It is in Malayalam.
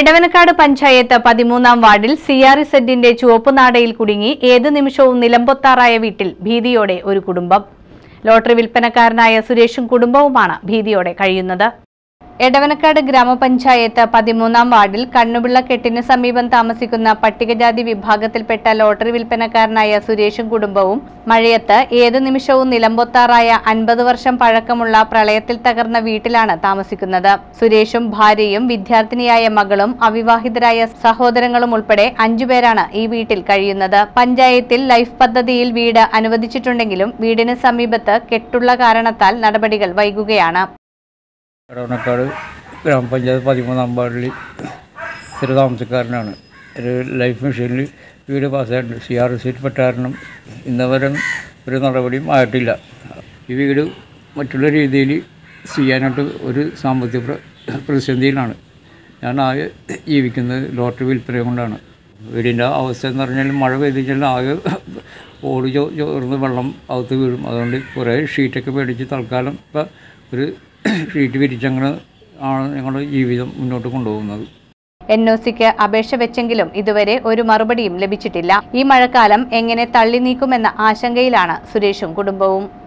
എടവനക്കാട് പഞ്ചായത്ത് പതിമൂന്നാം വാർഡിൽ സി ആർ ഇസഡിന്റെ ചുവപ്പുനാടയിൽ കുടുങ്ങി ഏത് നിമിഷവും നിലംപൊത്താറായ വീട്ടിൽ ഭീതിയോടെ ഒരു കുടുംബം ലോട്ടറി വിൽപ്പനക്കാരനായ സുരേഷും കുടുംബവുമാണ് ഭീതിയോടെ കഴിയുന്നത് എടവനക്കാട് ഗ്രാമപഞ്ചായത്ത് പതിമൂന്നാം വാർഡിൽ കണ്ണുപിള്ളക്കെട്ടിന് സമീപം താമസിക്കുന്ന പട്ടികജാതി വിഭാഗത്തിൽപ്പെട്ട ലോട്ടറി വിൽപ്പനക്കാരനായ സുരേഷും കുടുംബവും മഴയത്ത് ഏത് നിമിഷവും നിലംപൊത്താറായ അൻപത് വർഷം പഴക്കമുള്ള പ്രളയത്തിൽ തകർന്ന വീട്ടിലാണ് താമസിക്കുന്നത് സുരേഷും ഭാര്യയും വിദ്യാർത്ഥിനിയായ മകളും അവിവാഹിതരായ സഹോദരങ്ങളും ഉൾപ്പെടെ അഞ്ചുപേരാണ് ഈ വീട്ടിൽ കഴിയുന്നത് പഞ്ചായത്തിൽ ലൈഫ് പദ്ധതിയിൽ വീട് അനുവദിച്ചിട്ടുണ്ടെങ്കിലും വീടിന് സമീപത്ത് കെട്ടുള്ള കാരണത്താൽ നടപടികൾ വൈകുകയാണ് എടവണക്കാട് ഗ്രാമപഞ്ചായത്ത് പതിമൂന്നാം വാർഡിൽ സ്ഥിര താമസക്കാരനാണ് ഒരു ലൈഫ് മിഷനിൽ വീട് പാസ്സായിട്ടുണ്ട് സി ആർ സി പെട്ട കാരണം ഇന്നവരെ ഒരു നടപടിയും ആയിട്ടില്ല ഈ വീട് മറ്റുള്ള രീതിയിൽ ചെയ്യാനായിട്ട് ഒരു സാമ്പത്തിക പ്ര- പ്രതിസന്ധിയിലാണ് ഞാൻ ആകെ ജീവിക്കുന്നത് ലോട്ടറി വിൽപ്പന കൊണ്ടാണ് വീടിൻ്റെ അവസ്ഥ എന്ന് പറഞ്ഞാൽ മഴ പെയ്ത് കഴിഞ്ഞാൽ ആകെ ഓടി ചോ ചോർന്ന് വെള്ളം അകത്ത് വീഴും അതുകൊണ്ട് കുറേ ഷീറ്റൊക്കെ മേടിച്ച് തൽക്കാലം ഇപ്പം ഒരു ഷീറ്റ് വിരിച്ചങ്ങനെ ആണ് ഞങ്ങളുടെ ജീവിതം മുന്നോട്ട് കൊണ്ടുപോകുന്നത് എൻ ഒ സിക്ക് അപേക്ഷ വെച്ചെങ്കിലും ഇതുവരെ ഒരു മറുപടിയും ലഭിച്ചിട്ടില്ല ഈ മഴക്കാലം എങ്ങനെ തള്ളി നീക്കുമെന്ന ആശങ്കയിലാണ് സുരേഷും കുടുംബവും